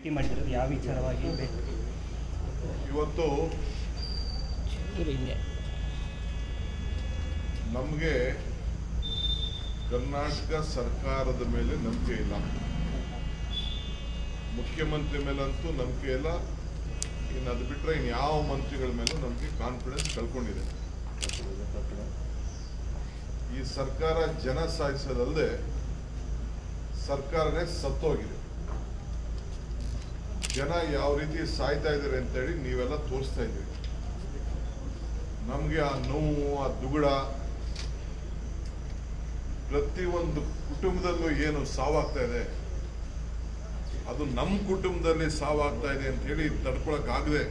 ಭೇಟಿ ಮಾಡಿದ್ರು ಯಾವ ವಿಚಾರವಾಗಿ ಭೇಟಿ ಇವತ್ತು ಹಿಂಗೆ ನಮಗೆ ಕರ್ನಾಟಕ ಸರ್ಕಾರದ ಮೇಲೆ ನಂಬಿಕೆ ಇಲ್ಲ ಮುಖ್ಯಮಂತ್ರಿ ಮೇಲಂತೂ ನಂಬಿಕೆ ಇಲ್ಲ ಇನ್ನು ಅದು ಬಿಟ್ಟರೆ ಇನ್ನು ಯಾವ ಮಂತ್ರಿಗಳ ಮೇಲೂ ನಮಗೆ ಕಾನ್ಫಿಡೆನ್ಸ್ ಕಳ್ಕೊಂಡಿದೆ ಈ ಸರ್ಕಾರ ಜನ ಸಾಯಿಸೋದಲ್ಲದೆ ಸರ್ಕಾರನೇ ಸತ್ತೋಗಿದೆ ಜನ ಯಾವ ರೀತಿ ಸಾಯ್ತಾ ಇದ್ದಾರೆ ಅಂತೇಳಿ ನೀವೆಲ್ಲ ತೋರಿಸ್ತಾ ಇದ್ದೀರಿ ನಮಗೆ ಆ ನೋವು ಆ ದುಗುಡ ಪ್ರತಿಯೊಂದು ಕುಟುಂಬದಲ್ಲೂ ಏನು ಸಾವಾಗ್ತಾ ಇದೆ ಅದು ನಮ್ಮ ಕುಟುಂಬದಲ್ಲಿ ಸಾವಾಗ್ತಾ ಇದೆ ಅಂತ ಹೇಳಿ ತಡ್ಕೊಳಕ್ಕಾಗದೆ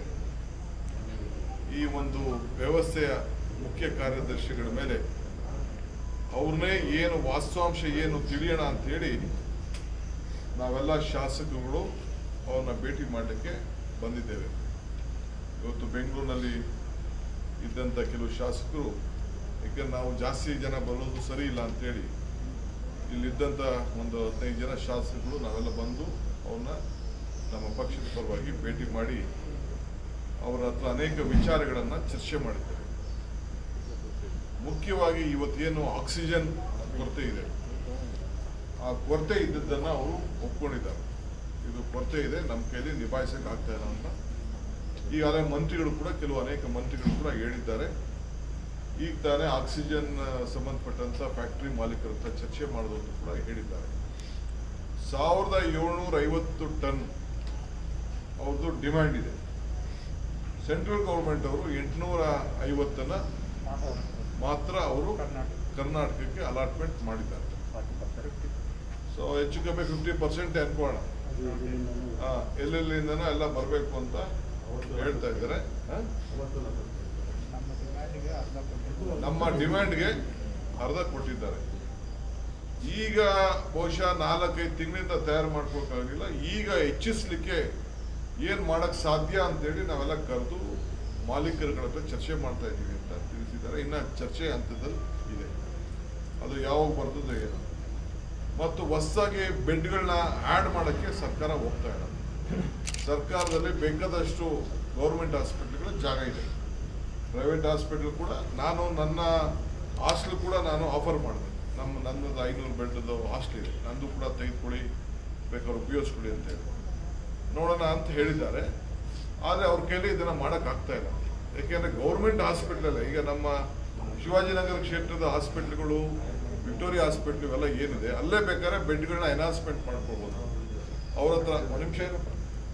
ಈ ಒಂದು ವ್ಯವಸ್ಥೆಯ ಮುಖ್ಯ ಕಾರ್ಯದರ್ಶಿಗಳ ಮೇಲೆ ಅವ್ರನ್ನೇ ಏನು ವಾಸ್ತವಾಂಶ ಏನು ತಿಳಿಯೋಣ ಅಂತ ಹೇಳಿ ನಾವೆಲ್ಲ ಶಾಸಕರುಗಳು ಅವ್ರನ್ನ ಭೇಟಿ ಮಾಡಲಿಕ್ಕೆ ಬಂದಿದ್ದೇವೆ ಇವತ್ತು ಬೆಂಗಳೂರಿನಲ್ಲಿ ಇದ್ದಂಥ ಕೆಲವು ಶಾಸಕರು ಯಾಕಂದ್ರೆ ನಾವು ಜಾಸ್ತಿ ಜನ ಬರೋದು ಸರಿ ಇಲ್ಲ ಅಂತೇಳಿ ಇಲ್ಲಿದ್ದಂಥ ಒಂದು ಹದಿನೈದು ಜನ ಶಾಸಕರು ನಾವೆಲ್ಲ ಬಂದು ಅವ್ರನ್ನ ನಮ್ಮ ಪಕ್ಷದ ಪರವಾಗಿ ಭೇಟಿ ಮಾಡಿ ಅವರ ಹತ್ರ ಅನೇಕ ವಿಚಾರಗಳನ್ನು ಚರ್ಚೆ ಮಾಡಿದ್ದೇವೆ ಮುಖ್ಯವಾಗಿ ಇವತ್ತೇನು ಆಕ್ಸಿಜನ್ ಕೊರತೆ ಇದೆ ಆ ಕೊರತೆ ಇದ್ದದ್ದನ್ನು ಅವರು ಒಪ್ಕೊಂಡಿದ್ದಾರೆ ಇದು ಕೊರತೆ ಇದೆ ನಮ್ಮ ಕೈಲಿ ನಿಭಾಯಿಸಕ್ಕೆ ಆಗ್ತಾ ಇಲ್ಲ ಅಂತ ಈಗಾಗಲೇ ಮಂತ್ರಿಗಳು ಕೂಡ ಕೆಲವು ಅನೇಕ ಮಂತ್ರಿಗಳು ಕೂಡ ಹೇಳಿದ್ದಾರೆ ಈಗ ತಾನೇ ಆಕ್ಸಿಜನ್ ಆ, ಸಂಬಂಧಪಟ್ಟಂತ ಫ್ಯಾಕ್ಟರಿ ಮಾಲೀಕರ ಹತ್ರ ಚರ್ಚೆ ಮಾಡೋದು ಅಂತ ಕೂಡ ಹೇಳಿದ್ದಾರೆ ಸಾವಿರದ ಏಳ್ನೂರ ಐವತ್ತು ಟನ್ ಅವ್ರದ್ದು ಡಿಮ್ಯಾಂಡ್ ಇದೆ ಸೆಂಟ್ರಲ್ ಗೌರ್ಮೆಂಟ್ ಅವರು ಎಂಟುನೂರ ಐವತ್ತನ್ನ ಮಾತ್ರ ಅವರು ಕರ್ನಾಟಕಕ್ಕೆ ಅಲಾಟ್ಮೆಂಟ್ ಮಾಡಿದ್ದಾರೆ ಸೊ ಹೆಚ್ಚು ಕಮ್ಮಿ ಫಿಫ್ಟಿ ಪರ್ಸೆಂಟ್ ಅನ್ಕೋಣ ಹಾ ಎಲ್ಲೆಲ್ಲಿಂದನೋ ಎಲ್ಲ ಬರಬೇಕು ಅಂತ ಹೇಳ್ತಾ ಇದ್ದಾರೆ ಹಾ? ನಮ್ಮ ಡಿಮ್ಯಾಂಡ್ಗೆ ಅರ್ಧ ಕೊಟ್ಟಿದ್ದಾರೆ ಈಗ ಬಹುಶಃ ನಾಲ್ಕೈದು ತಿಂಗಳಿಂದ ತಯಾರು ಮಾಡ್ಕೊಳಕ್ಕಾಗಿಲ್ಲ ಈಗ ಹೆಚ್ಚಿಸ್ಲಿಕ್ಕೆ ಏನ್ ಮಾಡಕ್ ಸಾಧ್ಯ ಅಂತೇಳಿ ನಾವೆಲ್ಲ ಕರೆದು ಮಾಲೀಕರುಗಳ ಹತ್ರ ಚರ್ಚೆ ಮಾಡ್ತಾ ಇದ್ದೀವಿ ಅಂತ ತಿಳಿಸಿದ್ದಾರೆ ಇನ್ನ ಚರ್ಚೆ ಹಂತದಲ್ಲಿ ಇದೆ ಅದು ಯಾವಾಗ ಬರ್ತದೆ ಏನು ಮತ್ತು ಹೊಸದಾಗಿ ಬೆಡ್ಗಳನ್ನ ಆ್ಯಡ್ ಮಾಡೋಕ್ಕೆ ಸರ್ಕಾರ ಹೋಗ್ತಾ ಇಲ್ಲ ಸರ್ಕಾರದಲ್ಲಿ ಬೇಕಾದಷ್ಟು ಗೌರ್ಮೆಂಟ್ ಹಾಸ್ಪಿಟ್ಲ್ಗಳ ಜಾಗ ಇದೆ ಪ್ರೈವೇಟ್ ಹಾಸ್ಪಿಟ್ಲ್ ಕೂಡ ನಾನು ನನ್ನ ಹಾಸ್ಟೆಲ್ ಕೂಡ ನಾನು ಆಫರ್ ಮಾಡಿದೆ ನಮ್ಮ ನನ್ನದು ಐನೂರು ಬೆಡ್ದು ಹಾಸ್ಟೆಲ್ ಇದೆ ನಂದು ಕೂಡ ತೆಗೆದುಕೊಳ್ಳಿ ಬೇಕಾದ್ರೆ ಉಪಯೋಗಿಸ್ಕೊಳ್ಳಿ ಅಂತ ಹೇಳಿ ನೋಡೋಣ ಅಂತ ಹೇಳಿದ್ದಾರೆ ಆದರೆ ಅವ್ರ ಕೈಲಿ ಇದನ್ನು ಮಾಡೋಕ್ಕಾಗ್ತಾ ಇಲ್ಲ ಯಾಕೆಂದರೆ ಗೌರ್ಮೆಂಟ್ ಹಾಸ್ಪಿಟ್ಲಲ್ಲೇ ಈಗ ನಮ್ಮ ಶಿವಾಜಿನಗರ ಕ್ಷೇತ್ರದ ಹಾಸ್ಪಿಟ್ಲ್ಗಳು ವಿಕ್ಟೋರಿಯಾ ಹಾಸ್ಪಿಟ್ಲ್ ಇವೆಲ್ಲ ಏನಿದೆ ಅಲ್ಲೇ ಬೇಕಾದ್ರೆ ಬೆಡ್ಗಳನ್ನ ಎನ್ಹಾನ್ಸ್ಮೆಂಟ್ ಮಾಡ್ಕೋಬೋದು ಅವ್ರ ಹತ್ರ ಒಂದು ನಿಮಿಷ ಇರಪ್ಪ.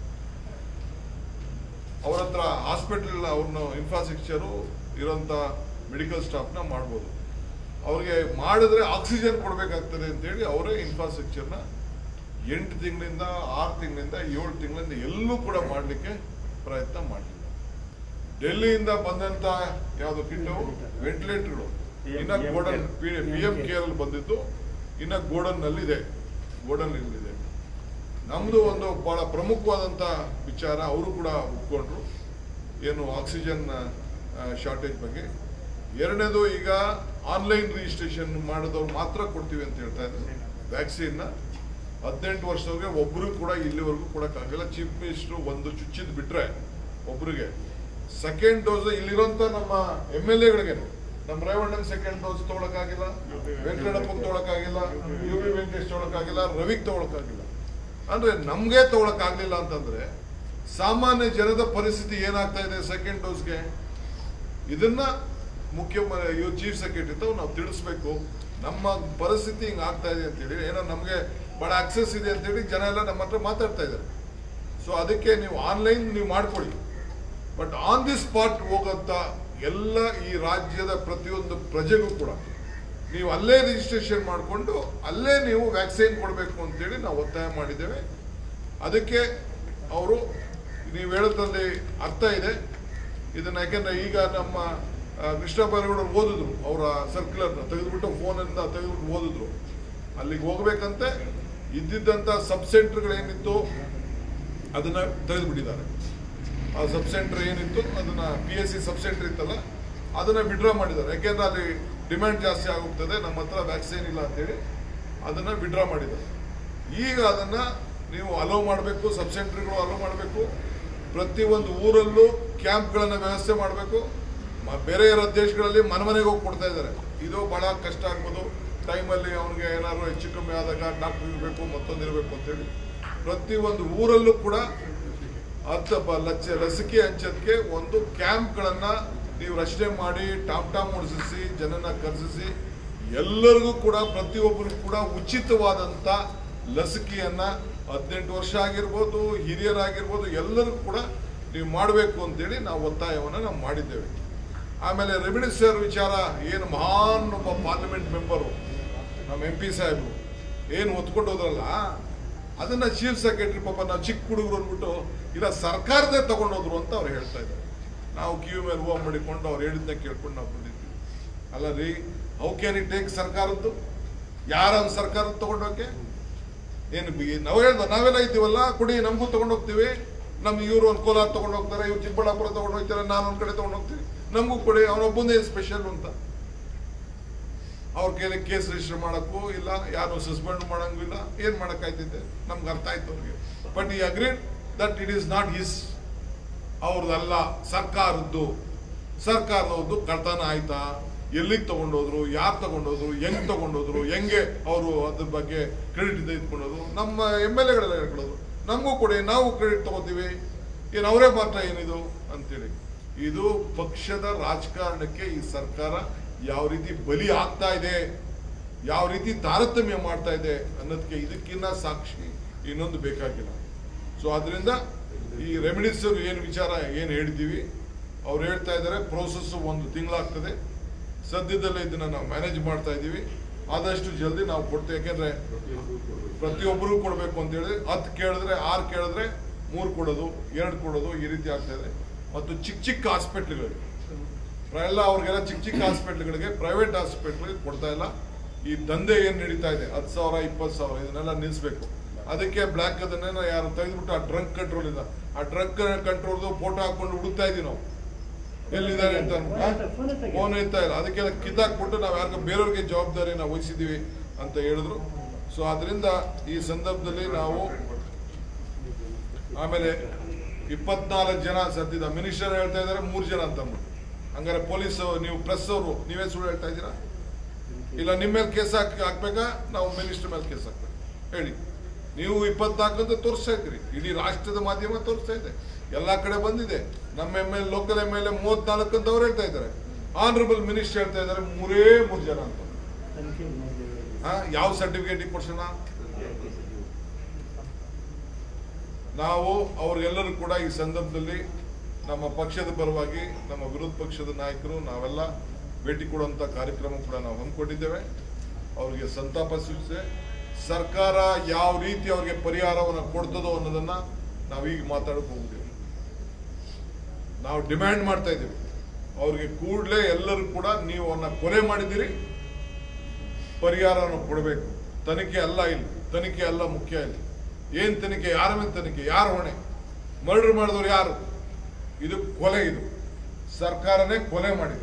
ಅವ್ರ ಹತ್ರ ಹಾಸ್ಪಿಟಲ್ ಅವ್ರನ್ನ ಇನ್ಫ್ರಾಸ್ಟ್ರಕ್ಚರು ಇರೋಂಥ ಮೆಡಿಕಲ್ ಸ್ಟಾಫ್ನ ಮಾಡ್ಬೋದು ಅವ್ರಿಗೆ ಮಾಡಿದ್ರೆ ಆಕ್ಸಿಜನ್ ಕೊಡಬೇಕಾಗ್ತದೆ ಅಂತೇಳಿ ಅವರೇ ಇನ್ಫ್ರಾಸ್ಟ್ರಕ್ಚರ್ನ ಎಂಟು ತಿಂಗಳಿಂದ ಆರು ತಿಂಗಳಿಂದ ಏಳು ತಿಂಗಳಿಂದ ಎಲ್ಲೂ ಕೂಡ ಮಾಡಲಿಕ್ಕೆ ಪ್ರಯತ್ನ ಮಾಡಲಿಲ್ಲ ಡೆಲ್ಲಿಯಿಂದ ಬಂದಂತ ಯಾವುದು ಕಿಟ್ಟು ವೆಂಟಿಲೇಟರ್ಗಳು ಇನ್ನ ಗೋಡನ್ ಪಿ ಎಂ ಕೇರ್ ಅಲ್ಲಿ ಬಂದಿದ್ದು ಇನ್ನ ಗೋಡನ್ ನಲ್ಲಿ ಇದೆ ಗೋಡನ್ ಇದೆ ನಮ್ದು ಒಂದು ಬಹಳ ಪ್ರಮುಖವಾದಂತ ವಿಚಾರ ಅವರು ಕೂಡ ಒಪ್ಕೊಂಡ್ರು ಏನು ಆಕ್ಸಿಜನ್ ಶಾರ್ಟೇಜ್ ಬಗ್ಗೆ ಎರಡನೇದು ಈಗ ಆನ್ಲೈನ್ ರಿಜಿಸ್ಟ್ರೇಷನ್ ಮಾಡಿದವ್ರು ಮಾತ್ರ ಕೊಡ್ತೀವಿ ಅಂತ ಹೇಳ್ತಾ ಇದ್ದಾರೆ ವ್ಯಾಕ್ಸಿನ್ನ ಹದಿನೆಂಟು ವರ್ಷದವ್ರಿಗೆ ಒಬ್ರು ಕೂಡ ಇಲ್ಲಿವರೆಗೂ ಕೊಡಕ್ಕಾಗಲ್ಲ ಚೀಫ್ ಮಿನಿಸ್ಟ್ರು ಒಂದು ಚುಚ್ಚಿದ್ ಬಿಟ್ರೆ ಒಬ್ರಿಗೆ ಸೆಕೆಂಡ್ ಡೋಸ್ ಇಲ್ಲಿರೋಂಥ ನಮ್ಮ ಎಮ್ ಎಲ್ ಎಗಳಿಗೆ ನಮ್ಮ ರೇವಣ್ಣನ್ ಸೆಕೆಂಡ್ ಡೋಸ್ ತಗೊಳಕ್ಕಾಗಿಲ್ಲ ವೆಂಕಟಪ್ಪಗೆ ತಗೊಳಕ್ಕಾಗಿಲ್ಲ ಯು ವಿ ವೆಂಕಟೇಶ್ ತಗೊಳಕ್ಕಾಗಿಲ್ಲ ರವಿಗೆ ತಗೊಳಕ್ಕಾಗಿಲ್ಲ ಅಂದ್ರೆ ನಮ್ಗೆ ತಗೊಳಕ್ಕಾಗ್ಲಿಲ್ಲ ಅಂತಂದ್ರೆ ಸಾಮಾನ್ಯ ಜನದ ಪರಿಸ್ಥಿತಿ ಏನಾಗ್ತಾ ಇದೆ ಸೆಕೆಂಡ್ ಡೋಸ್ಗೆ ಇದನ್ನ ಮುಖ್ಯ ಚೀಫ್ ಸೆಕ್ರೆಟರಿ ತಾವು ನಾವು ತಿಳಿಸ್ಬೇಕು ನಮ್ಮ ಪರಿಸ್ಥಿತಿ ಹಿಂಗ್ ಆಗ್ತಾ ಇದೆ ಅಂತೇಳಿ ಏನೋ ನಮಗೆ ಬಹಳ ಆಕ್ಸೆಸ್ ಇದೆ ಅಂತೇಳಿ ಜನ ಎಲ್ಲ ನಮ್ಮ ಹತ್ರ ಮಾತಾಡ್ತಾ ಇದ್ದಾರೆ ಸೊ ಅದಕ್ಕೆ ನೀವು ಆನ್ಲೈನ್ ನೀವು ಮಾಡ್ಕೊಳ್ಳಿ ಬಟ್ ಆನ್ ದಿ ಸ್ಪಾಟ್ ಹೋಗಂತ ಎಲ್ಲ ಈ ರಾಜ್ಯದ ಪ್ರತಿಯೊಂದು ಪ್ರಜೆಗೂ ಕೂಡ ನೀವು ಅಲ್ಲೇ ರಿಜಿಸ್ಟ್ರೇಷನ್ ಮಾಡಿಕೊಂಡು ಅಲ್ಲೇ ನೀವು ವ್ಯಾಕ್ಸಿನ್ ಕೊಡಬೇಕು ಅಂತೇಳಿ ನಾವು ಒತ್ತಾಯ ಮಾಡಿದ್ದೇವೆ ಅದಕ್ಕೆ ಅವರು ನೀವು ಹೇಳೋದ್ರಲ್ಲಿ ಅರ್ಥ ಇದೆ ಇದನ್ನ ಯಾಕೆಂದ್ರೆ ಈಗ ನಮ್ಮ ಆ, ಕೃಷ್ಣ ಬೈರೇಗೌಡರು ಓದಿದ್ರು ಅವರ ಸರ್ಕ್ಯುಲರ್ನ ತೆಗೆದುಬಿಟ್ಟು ಫೋನಿಂದ ತೆಗೆದುಬಿಟ್ಟು ಓದಿದ್ರು ಅಲ್ಲಿಗೆ ಹೋಗ್ಬೇಕಂತೆ ಇದ್ದಿದ್ದಂಥ ಸಬ್ ಸೆಂಟರ್ಗಳೇನಿತ್ತು ಅದನ್ನ ತೆಗೆದುಬಿಟ್ಟಿದ್ದಾರೆ ಆ ಸಬ್ ಸೆಂಟರ್ ಏನಿತ್ತು ಅದನ್ನ P S C sub centre ಇತ್ತಲ್ಲ ಅದನ್ನ ವಿಡ್ರಾ ಮಾಡಿದ್ದಾರೆ ಯಾಕೆಂದ್ರೆ ಅಲ್ಲಿ ಡಿಮ್ಯಾಂಡ್ ಜಾಸ್ತಿ ಆಗೋಗ್ತದೆ ನಮ್ಮ ಹತ್ರ ವ್ಯಾಕ್ಸಿನ್ ಇಲ್ಲ ಅಂತೇಳಿ ಅದನ್ನ ವಿಡ್ರಾ ಮಾಡಿದ್ದಾರೆ ಈಗ ಅದನ್ನ ನೀವು ಅಲೋ ಮಾಡಬೇಕು ಸಬ್ ಸೆಂಟರ್ಗಳು ಅಲೋ ಮಾಡಬೇಕು ಪ್ರತಿಯೊಂದು ಊರಲ್ಲೂ ಕ್ಯಾಂಪ್ಗಳನ್ನು ವ್ಯವಸ್ಥೆ ಮಾಡಬೇಕು ಬೇರೆ ಇರೋ ದೇಶಗಳಲ್ಲಿ ಮನೆ ಮನೆಗೆ ಹೋಗಿ ಕೊಡ್ತಾ ಇದ್ದಾರೆ ಇದು ಬಹಳ ಕಷ್ಟ ಆಗ್ಬೋದು ಟೈಮಲ್ಲಿ ಅವನಿಗೆ ಏನಾದ್ರು ಹೆಚ್ಚು ಕಮ್ಮಿ ಆದಾಗ ಡಾಕ್ಟರ್ ಇರಬೇಕು ಮತ್ತೊಂದು ಇರಬೇಕು ಅಂತೇಳಿ ಪ್ರತಿಯೊಂದು ಊರಲ್ಲೂ ಕೂಡ ಹತ್ತು ಪ- ಲಕ್ಷ ಲಸಿಕೆ ಹಂಚೋದಕ್ಕೆ ಒಂದು ಕ್ಯಾಂಪ್ಗಳನ್ನ ನೀವು ರಚನೆ ಮಾಡಿ ಟಾಮ್ ಟಾಮ್ ಓಡಿಸಿ ಜನನ ಕರೆಸಿಸಿ ಎಲ್ಲರಿಗೂ ಕೂಡ ಪ್ರತಿಯೊಬ್ಬರಿಗೂ ಕೂಡ ಉಚಿತವಾದಂಥ ಲಸಿಕೆಯನ್ನ ಹದಿನೆಂಟು ವರ್ಷ ಆಗಿರ್ಬೋದು ಹಿರಿಯರಾಗಿರ್ಬೋದು ಎಲ್ಲರಿಗೂ ಕೂಡ ನೀವು ಮಾಡಬೇಕು ಅಂತೇಳಿ ನಾವು ಒತ್ತಾಯವನ್ನು ನಾವು ಮಾಡಿದ್ದೇವೆ ಆಮೇಲೆ ರೆಮಿಡಿಸಿಯರ್ ವಿಚಾರ ಏನು ಮಹಾನ್ ಒಬ್ಬ ಪಾರ್ಲಿಮೆಂಟ್ ಮೆಂಬರು ನಮ್ಮ ಎಂ ಪಿ ಸಾಹೇಬರು ಏನು ಒತ್ಕೊಂಡು ಹೋದ್ರಲ್ಲ ಅದನ್ನ ಚೀಫ್ ಸೆಕ್ರೆಟರಿ ಪಾಪ ನಾವು ಚಿಕ್ಕ ಹುಡುಗರು ಅಂದ್ಬಿಟ್ಟು ಇಲ್ಲ ಸರ್ಕಾರದೇ ತಗೊಂಡೋದ್ರು ಅಂತ ಅವ್ರು ಹೇಳ್ತಾ ಇದ್ದಾರೆ ನಾವು ಕಿವಿ ಮೇಲೆ ಹೂವು ಮಾಡಿಕೊಂಡು ಅವ್ರು ಹೇಳಿದ್ನ ಕೇಳ್ಕೊಂಡು ನಾವು ಬಂದಿದ್ವಿ ಅಲ್ಲ ರೀ ಹೌ ಕ್ಯಾನ್ ಇಟ್ ಟೇಕ್ ಸರ್ಕಾರದ್ದು ಯಾರ ಸರ್ಕಾರದ ತಗೊಂಡೋಕೆ ಏನು ಬಿ- ನಾವು ಹೇಳ್ದ ನಾವೆಲ್ಲ ಇದ್ದೀವಲ್ಲ ಕೊಡಿ ನಮಗೂ ತಗೊಂಡು ಹೋಗ್ತೀವಿ ನಮ್ಮ ಇವರು ಒಂದು ಕೋಲಾರ ತಗೊಂಡು ಹೋಗ್ತಾರೆ ಇವ್ರು ಚಿಕ್ಕಬಳ್ಳಾಪುರ ತಗೊಂಡು ಹೋಗ್ತಾರೆ ನಾನು ಒಂದ್ ಕಡೆ ತಗೊಂಡು ಹೋಗ್ತೀವಿ ನಮಗೂ ಕೊಡಿ ಅವನೊಬ್ಬಂದೇ ಸ್ಪೆಷಲ್ ಅಂತ ಅವ್ರ ಕೈಲಿ ಕೇಸ್ ರಿಜಿಸ್ಟರ್ ಮಾಡಕ್ಕೂ ಇಲ್ಲ ಯಾರು ಸಸ್ಪೆಂಡ್ ಮಾಡಂಗೂ ಇಲ್ಲ ಏನ್ ಮಾಡಕ್ಕಾಯ್ತೈತೆ ನಮ್ಗೆ ಅರ್ಥ ಆಯ್ತು ಅವ್ರಿಗೆ ಬಟ್ ಈ agreed that it is not his ಅವ್ರದ್ದಲ್ಲ ಸರ್ಕಾರದ್ದು ಸರ್ಕಾರದವ್ರದ್ದು ಕಳ್ತನ ಆಯ್ತಾ ಎಲ್ಲಿಗೆ ತಗೊಂಡೋದ್ರು ಯಾರು ತಗೊಂಡೋದ್ರು ಹೆಂಗ್ ತಗೊಂಡೋದ್ರು ಹೆಂಗೆ ಅವರು ಅದ್ರ ಬಗ್ಗೆ ಕ್ರೆಡಿಟ್ ತೆಗೆದುಕೊಂಡೋದ್ರು ನಮ್ಮ ಎಮ್ ಎಲ್ ಎಗಳೆಲ್ಲ ಹೇಳ್ಕೊಳ್ಳೋದು ನಮಗೂ ಕೊಡಿ ನಾವು ಕ್ರೆಡಿಟ್ ತಗೋತೀವಿ ಏನು ಅವರೇ ಮಾತ್ರ ಏನಿದು ಅಂತೇಳಿ ಇದು ಪಕ್ಷದ ರಾಜಕಾರಣಕ್ಕೆ ಈ ಸರ್ಕಾರ ಯಾವ ರೀತಿ ಬಲಿ ಆಗ್ತಾ ಇದೆ ಯಾವ ರೀತಿ ತಾರತಮ್ಯ ಮಾಡ್ತಾ ಇದೆ ಅನ್ನೋದಕ್ಕೆ ಇದಕ್ಕಿನ್ನ ಸಾಕ್ಷಿ ಇನ್ನೊಂದು ಬೇಕಾಗಿಲ್ಲ ಸೊ ಅದರಿಂದ ಈ ರೆಮಿಡೀಸ್ ಏನು ವಿಚಾರ ಏನು ಹೇಳಿದ್ದೀವಿ ಅವ್ರು ಹೇಳ್ತಾ ಇದ್ದಾರೆ ಪ್ರೋಸೆಸ್ ಒಂದು ತಿಂಗಳಾಗ್ತದೆ ಸದ್ಯದಲ್ಲೇ ಇದನ್ನ ನಾವು ಮ್ಯಾನೇಜ್ ಮಾಡ್ತಾ ಇದ್ದೀವಿ ಆದಷ್ಟು ಜಲ್ದಿ ನಾವು ಕೊಡ್ತೇವೆ ಯಾಕೆಂದ್ರೆ ಪ್ರತಿಯೊಬ್ಬರು ಕೊಡಬೇಕು ಅಂತ ಹೇಳಿದ್ರೆ ಹತ್ತು ಕೇಳಿದ್ರೆ ಆರು ಕೇಳಿದ್ರೆ ಮೂರು ಕೊಡೋದು ಎರಡು ಕೊಡೋದು ಈ ರೀತಿ ಆಗ್ತಾ ಇದೆ ಮತ್ತು ಚಿಕ್ಕ ಚಿಕ್ಕ ಹಾಸ್ಪಿಟ್ಲ್ಗಳಿಗೆ ಎಲ್ಲ ಅವ್ರಿಗೆಲ್ಲ ಚಿಕ್ಕ ಚಿಕ್ಕ ಹಾಸ್ಪಿಟ್ಲ್ಗಳಿಗೆ ಪ್ರೈವೇಟ್ ಹಾಸ್ಪಿಟ್ಲ್ಗೆ ಕೊಡ್ತಾ ಇಲ್ಲ ಈ ದಂಧೆ ಏನ್ ನಡೀತಾ ಇದೆ ಹತ್ತು ಸಾವಿರ ಇಪ್ಪತ್ತು ಸಾವಿರ ಇದನ್ನೆಲ್ಲ ನಿಲ್ಲಿಸ್ಬೇಕು ಅದಕ್ಕೆ ಬ್ಲ್ಯಾಕ್ ಅದನ್ನೇನೋ ಯಾರು ತೆಗೆದ್ಬಿಟ್ಟು ಆ ಡ್ರಂಕ್ ಕಂಟ್ರೋಲ್ ಇಂದ ಆ ಡ್ರಂಕ್ ಕಂಟ್ರೋಲ್ದು ಫೋಟೋ ಹಾಕೊಂಡು ಹುಡುಕ್ತಾ ಇದೀವಿ ನಾವು ಎಲ್ಲಿದ್ದಾರೆ ಅಂತ ಫೋನ್ ಇರ್ತಾ ಇಲ್ಲ ಅದಕ್ಕೆಲ್ಲ ಕಿತ್ತಾಕ್ಬಿಟ್ಟು ನಾವು ಯಾರಿಗ ಬೇರೆಯವ್ರಿಗೆ ಜವಾಬ್ದಾರಿನ ವಹಿಸಿದೀವಿ ಅಂತ ಹೇಳಿದ್ರು ಸೊ ಅದರಿಂದ ಈ ಸಂದರ್ಭದಲ್ಲಿ ನಾವು ಆಮೇಲೆ ಇಪ್ಪತ್ನಾಲ್ಕು ಜನ ಸದ್ಯದ ಮಿನಿಸ್ಟರ್ ಹೇಳ್ತಾ ಇದ್ದಾರೆ ಮೂರು ಜನ ಅಂತ ಅಂದ್ಬಿಟ್ಟು ಹಂಗಾರೆ ಪೊಲೀಸ್ ನೀವು ಪ್ರೆಸ್ ಅವರು ನೀವೇ ಸುಳ್ಳು ಹೇಳ್ತಾ ಇದ್ದೀರಾ ಇಲ್ಲ ನಿಮ್ಮ ಮೇಲೆ ಕೇಸ್ ಹಾಕಿ ಹಾಕ್ಬೇಕಾ ನಾವು ಮಿನಿಸ್ಟರ್ ಮೇಲೆ ಕೇಸ್ ಹಾಕ್ಬೇಕು ಹೇಳಿ ನೀವು ಇಪ್ಪತ್ನಾಲ್ಕು ಅಂತ ತೋರಿಸ್ತಾ ಇದ್ದೀರಿ ಇಡೀ ರಾಷ್ಟ್ರದ ಮಾಧ್ಯಮ ತೋರಿಸ್ತಾ ಇದೆ ಎಲ್ಲಾ ಕಡೆ ಬಂದಿದೆ ನಮ್ಮ M L local M L A ಮೂವತ್ನಾಲ್ಕು ಅಂತ ಅವ್ರು ಹೇಳ್ತಾ ಇದ್ದಾರೆ ಆನರಬಲ್ ಮಿನಿಸ್ಟರ್ ಹೇಳ್ತಾ ಇದ್ದಾರೆ ಮೂರೇ ಮೂರು ಜನ ಅಂತ ಹಾ ಯಾವ ಸರ್ಟಿಫಿಕೇಟ್ ಕೊಡ್ಸೋಣ ನಾವು ಅವ್ರಿಗೆಲ್ಲರೂ ಕೂಡ ಈ ಸಂದರ್ಭದಲ್ಲಿ ನಮ್ಮ ಪಕ್ಷದ ಪರವಾಗಿ ನಮ್ಮ ವಿರೋಧ ಪಕ್ಷದ ನಾಯಕರು ನಾವೆಲ್ಲ ಭೇಟಿ ಕೊಡುವಂತ ಕಾರ್ಯಕ್ರಮ ಕೂಡ ನಾವು ಹಮ್ಮಿಕೊಂಡಿದ್ದೇವೆ ಅವರಿಗೆ ಸಂತಾಪ ಸೂಚಿಸಿದೆ ಸರ್ಕಾರ ಯಾವ ರೀತಿ ಅವ್ರಿಗೆ ಪರಿಹಾರವನ್ನು ಕೊಡ್ತದೋ ಅನ್ನೋದನ್ನ ನಾವೀಗ ಮಾತಾಡಕ್ ಹೋಗುತ್ತೇವೆ ನಾವು ಡಿಮ್ಯಾಂಡ್ ಮಾಡ್ತಾ ಇದ್ದೀವಿ ಅವ್ರಿಗೆ ಕೂಡಲೇ ಎಲ್ಲರೂ ಕೂಡ ನೀವು ಅವನ್ನ ಕೊಲೆ ಮಾಡಿದ್ದೀರಿ ಪರಿಹಾರವನ್ನು ಕೊಡಬೇಕು ತನಿಖೆ ಅಲ್ಲ ಇಲ್ಲಿ ತನಿಖೆ ಅಲ್ಲ ಮುಖ್ಯ ಇಲ್ಲಿ ಏನ್ ತನಿಖೆ ಯಾರ ಮೇಲೆ ತನಿಖೆ ಯಾರು ಹೊಣೆ ಮರ್ಡರ್ ಮಾಡಿದವ್ರು ಯಾರು ಇದು ಕೊಲೆ ಇದು ಸರ್ಕಾರನೇ ಕೊಲೆ ಮಾಡಿದೆ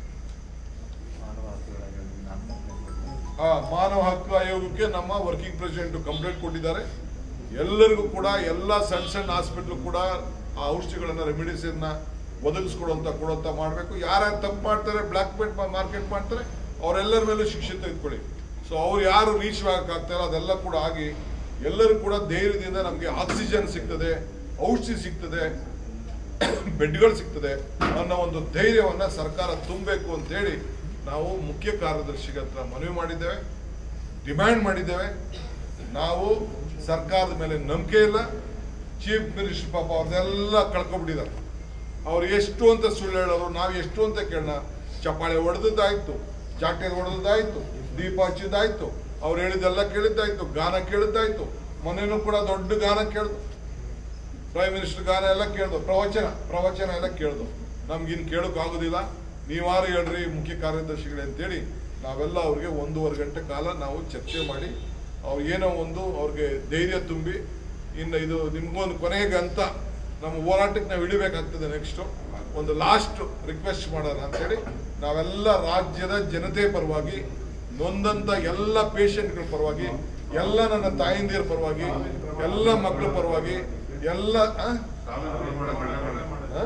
ಆ ಮಾನವ ಹಕ್ಕು ಆಯೋಗಕ್ಕೆ ನಮ್ಮ ವರ್ಕಿಂಗ್ ಪ್ರೆಸಿಡೆಂಟ್ ಕಂಪ್ಲೇಂಟ್ ಕೊಟ್ಟಿದ್ದಾರೆ ಎಲ್ಲರಿಗೂ ಕೂಡ ಎಲ್ಲ ಸಣ್ಣ ಸಣ್ಣ ಹಾಸ್ಪಿಟ್ಲ್ ಕೂಡ ಆ ಔಷಧಿಗಳನ್ನ ರೆಮಿಡಿಸಿನ್ನ ಒದಗಿಸ್ಕೊಡುವಂತ ಕೊಡುವಂತ ಮಾಡಬೇಕು ಯಾರ್ಯಾರು ತಪ್ಪು ಮಾಡ್ತಾರೆ ಬ್ಲಾಕ್ ಮಾರ್ಕೆಟ್ ಮಾಡ್ತಾರೆ ಅವರೆಲ್ಲರ ಮೇಲೂ ಶಿಕ್ಷೆ ತೆಗೆದುಕೊಳ್ಳಿ ಸೊ ಅವ್ರು ಯಾರು ರೀಚ್ ಆಗ್ತಾರೆ ಅದೆಲ್ಲ ಕೂಡ ಆಗಿ ಎಲ್ಲರೂ ಕೂಡ ಧೈರ್ಯದಿಂದ ನಮಗೆ ಆಕ್ಸಿಜನ್ ಸಿಗ್ತದೆ ಔಷಧಿ ಸಿಗ್ತದೆ ಬೆಡ್ಗಳು ಸಿಗ್ತದೆ ಅನ್ನೋ ಒಂದು ಧೈರ್ಯವನ್ನ ಸರ್ಕಾರ ತುಂಬಬೇಕು ಅಂತೇಳಿ ನಾವು ಮುಖ್ಯ ಕಾರ್ಯದರ್ಶಿಗೆ ಹತ್ರ ಮನವಿ ಮಾಡಿದ್ದೇವೆ ಡಿಮ್ಯಾಂಡ್ ಮಾಡಿದ್ದೇವೆ ನಾವು ಸರ್ಕಾರದ ಮೇಲೆ ನಂಬಿಕೆ ಇಲ್ಲ ಚೀಫ್ ಮಿನಿಸ್ಟರ್ ಪಾಪ ಅವ್ರನ್ನೆಲ್ಲ ಕಳ್ಕೊಂಡ್ಬಿಟ್ಟಿದ್ದಾರೆ ಅವ್ರು ಎಷ್ಟು ಅಂತ ಸುಳ್ಳು ಹೇಳೋರು ನಾವು ಎಷ್ಟು ಅಂತ ಕೇಳೋಣ ಚಪ್ಪಾಳೆ ಹೊಡೆದದ್ದಾಯ್ತು ಚಾಟೆ ಹೊಡೆದದ್ದಾಯ್ತು ದೀಪ ಹಚ್ಚಿದ್ದಾಯ್ತು ಅವ್ರು ಹೇಳಿದ್ದೆಲ್ಲ ಕೇಳಿದ್ದಾಯ್ತು ಗಾನ ಕೇಳಿದ್ದಾಯ್ತು ಮೊನ್ನೆನೂ ಕೂಡ ದೊಡ್ಡ ಗಾನ ಕೇಳ್ದು ಪ್ರೈಮ್ ಮಿನಿಸ್ಟರ್ ಗಾನ ಎಲ್ಲ ಕೇಳ್ದು ಪ್ರವಚನ ಪ್ರವಚನ ಎಲ್ಲ ಕೇಳ್ದು ನಮ್ಗಿನ್ ಕೇಳೋಕ್ ಆಗೋದಿಲ್ಲ ನೀವಾರು ಹೇಳ್ರಿ ಮುಖ್ಯ ಕಾರ್ಯದರ್ಶಿಗಳೇ ಅಂತೇಳಿ ನಾವೆಲ್ಲ ಅವ್ರಿಗೆ ಒಂದೂವರೆ ಗಂಟೆ ಕಾಲ ನಾವು ಚರ್ಚೆ ಮಾಡಿ ಅವ್ರು ಏನೋ ಒಂದು ಅವ್ರಿಗೆ ಧೈರ್ಯ ತುಂಬಿ ಇನ್ನು ಇದು ನಿಮ್ಗೊಂದು ಕೊನೆಗೆ ಅಂತ ನಮ್ಮ ಹೋರಾಟಕ್ಕೆ ನಾವು ಇಳಿಬೇಕಾಗ್ತದೆ ನೆಕ್ಸ್ಟ್ ಒಂದು ಲಾಸ್ಟ್ ರಿಕ್ವೆಸ್ಟ್ ಮಾಡೋಣ ಅಂತೇಳಿ ನಾವೆಲ್ಲ ರಾಜ್ಯದ ಜನತೆ ಪರವಾಗಿ ನೊಂದಂತ ಎಲ್ಲ ಪೇಷಂಟ್ಗಳ ಪರವಾಗಿ ಎಲ್ಲ ನನ್ನ ತಾಯಿಂದಿರ ಪರವಾಗಿ ಎಲ್ಲ ಮಕ್ಕಳ ಪರವಾಗಿ ಎಲ್ಲ ಆ? ಆ?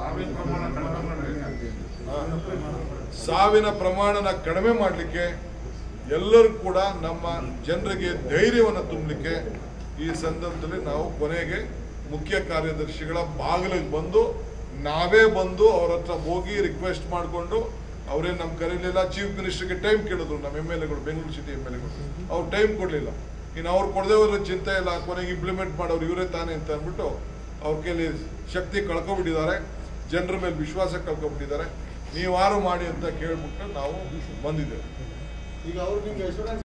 ಸಾವಿನ ಪ್ರಮಾಣನ ಕಡಿಮೆ ಮಾಡಲಿಕ್ಕೆ ಎಲ್ಲರೂ ಕೂಡ ನಮ್ಮ ಜನರಿಗೆ ಧೈರ್ಯವನ್ನು ತುಂಬಲಿಕ್ಕೆ ಈ ಸಂದರ್ಭದಲ್ಲಿ ನಾವು ಕೊನೆಗೆ ಮುಖ್ಯ ಕಾರ್ಯದರ್ಶಿಗಳ ಬಾಗಿಲಿಗೆ ಬಂದು ನಾವೇ ಬಂದು ಅವ್ರ ಹತ್ರ ಹೋಗಿ ರಿಕ್ವೆಸ್ಟ್ ಮಾಡಿಕೊಂಡು ಅವರೇ ನಮ್ಮ ಕರೀಲಿಲ್ಲ ಚೀಫ್ ಮಿನಿಸ್ಟರ್ಗೆ ಟೈಮ್ ಕೇಳಿದ್ರು ನಮ್ಮ ಎಮ್ ಎಲ್ ಎಗಳು ಬೆಂಗಳೂರು ಸಿಟಿ ಎಮ್ ಎಲ್ ಎಗಳು ಅವ್ರು ಟೈಮ್ ಕೊಡಲಿಲ್ಲ ಇನ್ನು ಅವ್ರು ಕೊಡದೇ ಹೋದ್ರೆ ಚಿಂತೆ ಇಲ್ಲ ಕೊನೆಗೆ ಇಂಪ್ಲಿಮೆಂಟ್ ಮಾಡೋರು ಇವರೇ ತಾನೇ ಅಂತ ಅಂದ್ಬಿಟ್ಟು ಅವ್ರ ಕೈಲಿ ಶಕ್ತಿ ಕಳ್ಕೊಬಿಟ್ಟಿದ್ದಾರೆ ಜನರ ಮೇಲೆ ವಿಶ್ವಾಸ ಕಳ್ಕೊಬಿಟ್ಟಿದ್ದಾರೆ ನೀವಾರು ಮಾಡಿ ಅಂತ ಕೇಳ್ಬಿಟ್ಟು ನಾವು ಬಂದಿದ್ದೇವೆ ಈಗ ಅವ್ರು ನಿಮ್ಗೆ ಎಷ್ಟೊಂದು